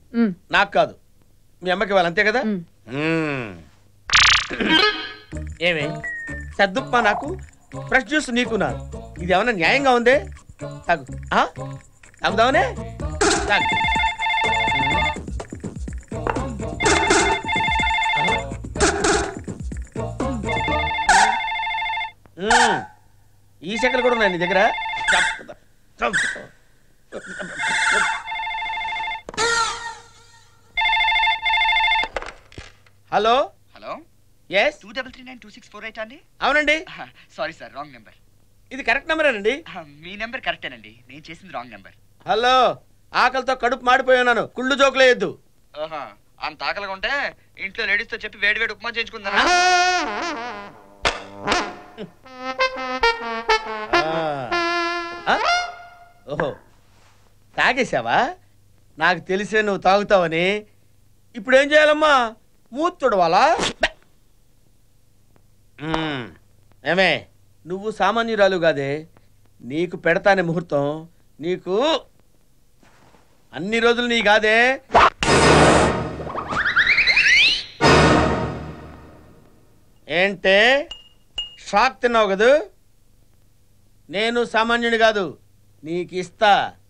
మ్, నాకు కాదు మీ అమ్మకి ఇవ్వాలి అంతే కదా మ్. మ్మ్. ఏమే సర్దుప్ప నాకు ఫ్రెష్ జ్యూస్ నీకు నా ఇది ఏమన్నా న్యాయంగా ఉందే తాగు ఆ? తాగుదామనే తాగు మ్మ్. ఈ చెక్కలు కూడా ఉన్నాయి నీ దగ్గర చంపుతా. చంపుతా. Hello hello yes two double three nine two six four eight అండి అవునండి సారీ సార్ రాంగ్ నెంబర్ ఇది కరెక్ట్ నెంబరేనండి మీ నెంబర్ కరెక్టేనండి నేను చేసింది రాంగ్ నెంబర్ హలో ఆకలితో కడుపు మాడిపోయి ఉన్నాను కుళ్ళు జోకులేయద్దు ఓహా అంత ఆకలిగా ఉంటే ఇంట్లో లేడీస్ తో చెప్పి వేడి వేడి ఉప్మా చేయించుకుందా ఓహో తాగేశావా నాకు తెలిసే నువ్వు తాగుతావని ఇప్పుడు ఏం చేయాలమ్మా మూతుడు వాళ్ళ ఏమే నువ్వు సామాన్యురాలు కాదే నీకు పెడతానే ముహూర్తం నీకు అన్ని రోజులు నీ కాదే ఏంటే షాక్ తిన్నావు కదూ నేను సామాన్యుడి కాదు నీకు ఇస్తా